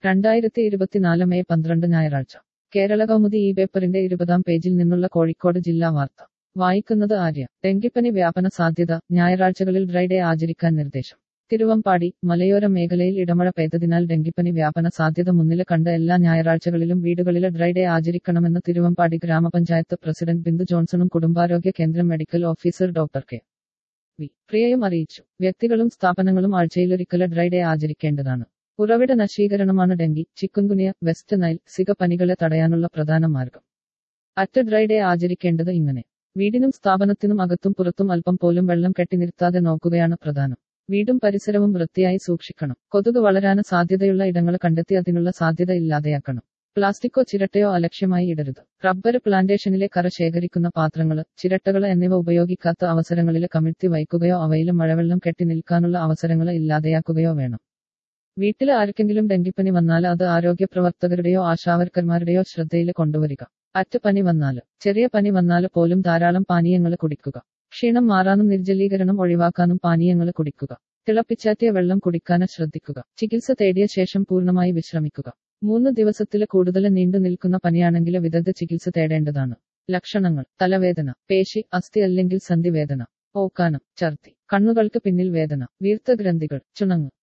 രണ്ടായിരത്തി ഇരുപത്തിനാല് മെയ് പന്ത്രണ്ട് ഞായറാഴ്ച കേരള കൗമുദി ഈ പേപ്പറിന്റെ ഇരുപതാം പേജിൽ നിന്നുള്ള കോഴിക്കോട് ജില്ലാ വാർത്ത വായിക്കുന്നത് ആര്യ ഡെങ്കിപ്പനി വ്യാപന സാധ്യത ഞായറാഴ്ചകളിൽ ഡ്രൈ ഡേ ആചരിക്കാൻ നിർദ്ദേശം തിരുവമ്പാടി മലയോര മേഖലയിൽ ഇടമഴ പെയ്തതിനാൽ ഡെങ്കിപ്പനി വ്യാപന സാധ്യത മുന്നിൽ കണ്ട് എല്ലാ ഞായറാഴ്ചകളിലും വീടുകളിലെ ഡ്രൈ ഡേ ആചരിക്കണമെന്ന് തിരുവമ്പാടി ഗ്രാമപഞ്ചായത്ത് പ്രസിഡന്റ് ബിന്ദു ജോൺസണും കുടുംബാരോഗ്യ കേന്ദ്രം medical officer doctor K V പ്രിയയും അറിയിച്ചു വ്യക്തികളും സ്ഥാപനങ്ങളും ആഴ്ചയിലൊരിക്കല് ഡ്രൈ ഡേ ആചരിക്കേണ്ടതാണ് ഉറവിട നശീകരണമാണ് dengue chikungunya West Nile Zika പനികളെ തടയാനുള്ള പ്രധാന മാർഗം അറ്റ് ഡ്രൈ ഡേ ആചരിക്കേണ്ടത് ഇങ്ങനെ വീടിനും സ്ഥാപനത്തിനും അകത്തും പുറത്തും അല്പം പോലും വെള്ളം കെട്ടി നിർത്താതെ നോക്കുകയാണ് പ്രധാനം വീടും പരിസരവും വൃത്തിയായി സൂക്ഷിക്കണം കൊതുക് വളരാന് സാധ്യതയുള്ള ഇടങ്ങൾ കണ്ടെത്തി അതിനുള്ള സാധ്യത ഇല്ലാതെയാക്കണം പ്ലാസ്റ്റിക്കോ ചിരട്ടയോ അലക്ഷ്യമായി ഇടരുത് റബ്ബർ പ്ലാന്റേഷനിലെ കറ ശേഖരിക്കുന്ന പാത്രങ്ങൾ ചിരട്ടകൾ എന്നിവ ഉപയോഗിക്കാത്ത അവസരങ്ങളിൽ കമിഴ്ത്തി വയ്ക്കുകയോ അവയിൽ മഴവെള്ളം കെട്ടി നിൽക്കാനുള്ള അവസരങ്ങൾ ഇല്ലാതെയാക്കുകയോ വേണം വീട്ടിൽ ആർക്കെങ്കിലും ഡെങ്കിപ്പനി വന്നാൽ അത് ആരോഗ്യ പ്രവർത്തകരുടെയോ ആശാവർക്കർമാരുടെയോ ശ്രദ്ധയിൽ കൊണ്ടുവരിക അറ്റ് പനി വന്നാല് ചെറിയ പനി വന്നാല് പോലും ധാരാളം പാനീയങ്ങൾ കുടിക്കുക ക്ഷീണം മാറാനും നിർജ്ജലീകരണം ഒഴിവാക്കാനും പാനീയങ്ങൾ കുടിക്കുക തിളപ്പിച്ചാറ്റിയ വെള്ളം കുടിക്കാന് ശ്രദ്ധിക്കുക ചികിത്സ തേടിയ ശേഷം പൂർണ്ണമായി വിശ്രമിക്കുക മൂന്ന് ദിവസത്തില് കൂടുതൽ നീണ്ടു നിൽക്കുന്ന പനിയാണെങ്കിൽ വിദഗ്ധ ചികിത്സ തേടേണ്ടതാണ് ലക്ഷണങ്ങൾ തലവേദന പേശി അസ്ഥി അല്ലെങ്കിൽ സന്ധിവേദന ഓക്കാനം ഛർദി കണ്ണുകൾക്ക് പിന്നിൽ വേദന വീർത്ത ഗ്രന്ഥികൾ ചുണങ്ങ്